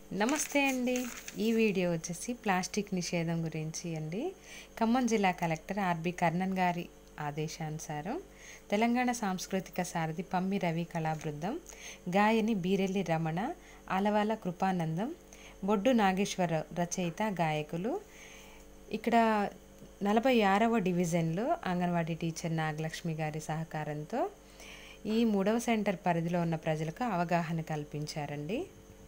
నమస్తే అండి ఈ వీడియో వచ్చేసి ప్లాస్టిక్ నిషేధం గురించి అండి ఖమ్మం జిల్లా కలెక్టర్ ఆర్బి కర్ణన్ గారి ఆదేశానుసారం తెలంగాణ సాంస్కృతిక సారథి పమ్మి రవి కళాబృందం గాయని బీరెల్లి రమణ ఆలవాల కృపానందం బొడ్డు నాగేశ్వరరావు రచయిత గాయకులు ఇక్కడ నలభై ఆరవ డివిజన్లో అంగన్వాడీ టీచర్ నాగలక్ష్మి గారి సహకారంతో ఈ మూడవ సెంటర్ పరిధిలో ఉన్న ప్రజలకు అవగాహన కల్పించారండి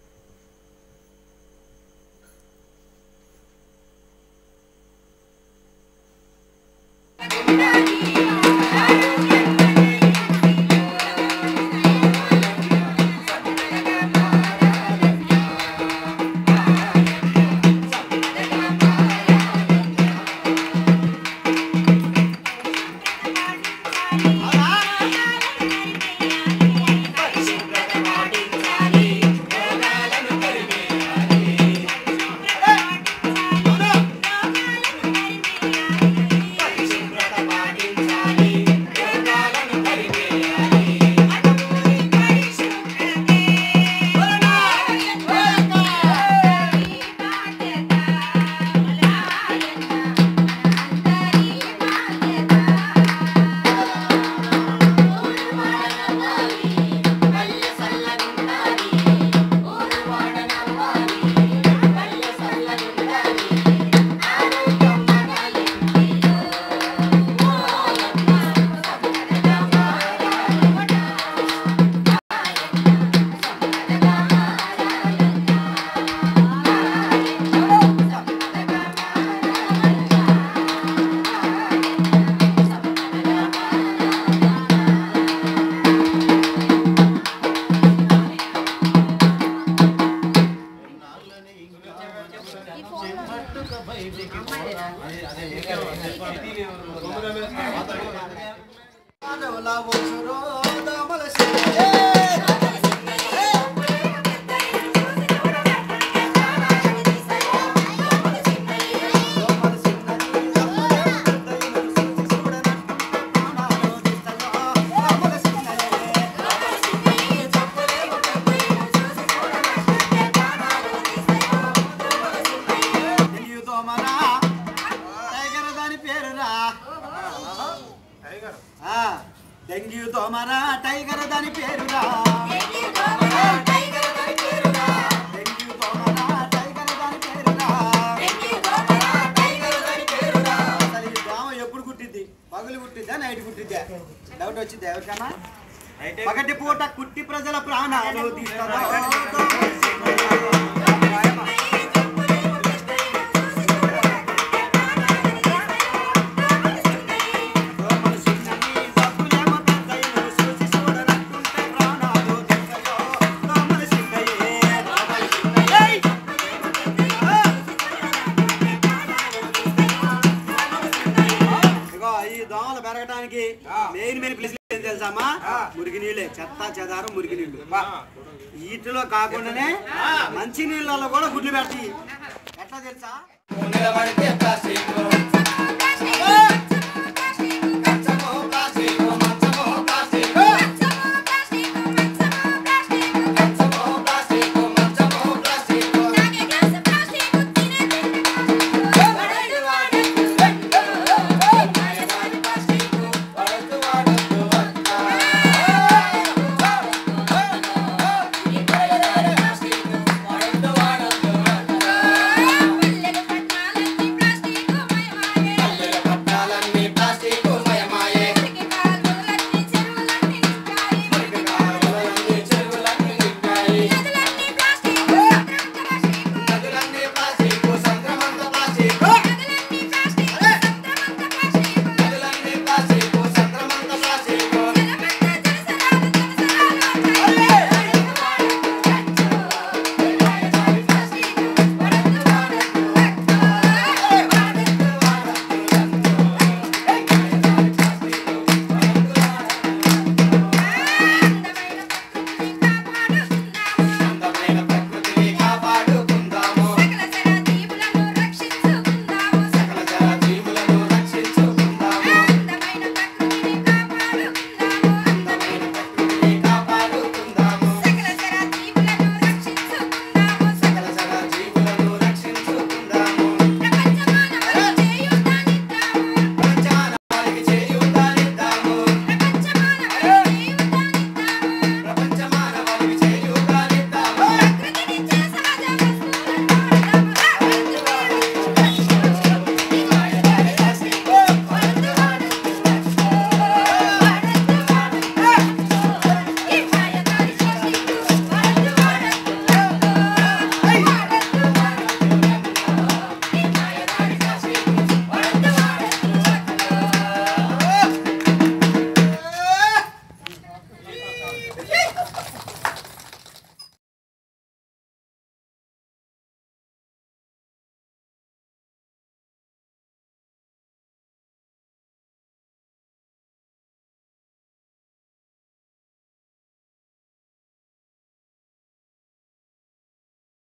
తెలియదు మన టైగర్ దాని పేరురా ఆ, డెంగ్యూ దోమర టైగర్ దాని పేరురా డెంగ్యూ దోమర టైగర్ దాని పేరురా అసలు ఈ దోమ ఎప్పుడు కుట్టిద్ది పగులు కుట్టిద్దా నైట్ కుట్టిద్దా డౌట్ వచ్చింది ఎవరికన్నా పగటి పూట కుట్టి ప్రజల ప్రాణాలు తీస్తుందా ఇగో ఈ దోమలు పెరగటానికి మెయిన్ మెయిన్ ప్లేస్ ఏం తెలుసామా మురికి నీళ్ళే చెత్త చెదారం మురికి నీళ్ళు వీటిలో కాకుండానే మంచి నీళ్ళలో కూడా గుడ్లు పెడతాయి ఎట్లా తెలుసా